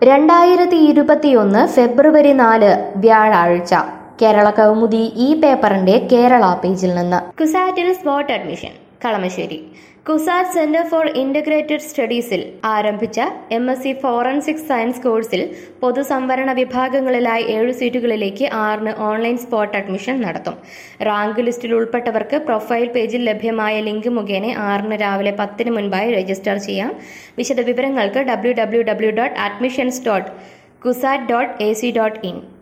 രണ്ടായിരത്തി ഇരുപത്തിയൊന്ന് ഫെബ്രുവരി നാല് വ്യാഴാഴ്ച കേരള കൗമുദി ഈ പേപ്പറിന്റെ കേരള പേജിൽ നിന്ന് കുസാറ്റിൽ spot admission Kalamassery CUSAT centre for integrated സ്റ്റഡീസിൽ ആരംഭിച്ച M S C forensic science കോഴ്സിൽ പൊതുസംവരണ വിഭാഗങ്ങളിലായി ഏഴ് സീറ്റുകളിലേക്ക് ആറിന് ഓൺലൈൻ സ്പോട്ട് അഡ്മിഷൻ നടത്തും റാങ്ക് ലിസ്റ്റിൽ ഉൾപ്പെട്ടവർക്ക് പ്രൊഫൈൽ പേജിൽ ലഭ്യമായ ലിങ്ക് മുഖേന ആറിന് രാവിലെ പത്തിന് മുൻപായി രജിസ്റ്റർ ചെയ്യാം വിശദവിവരങ്ങൾക്ക് W W W dot admissions dot CUSAT dot A C dot in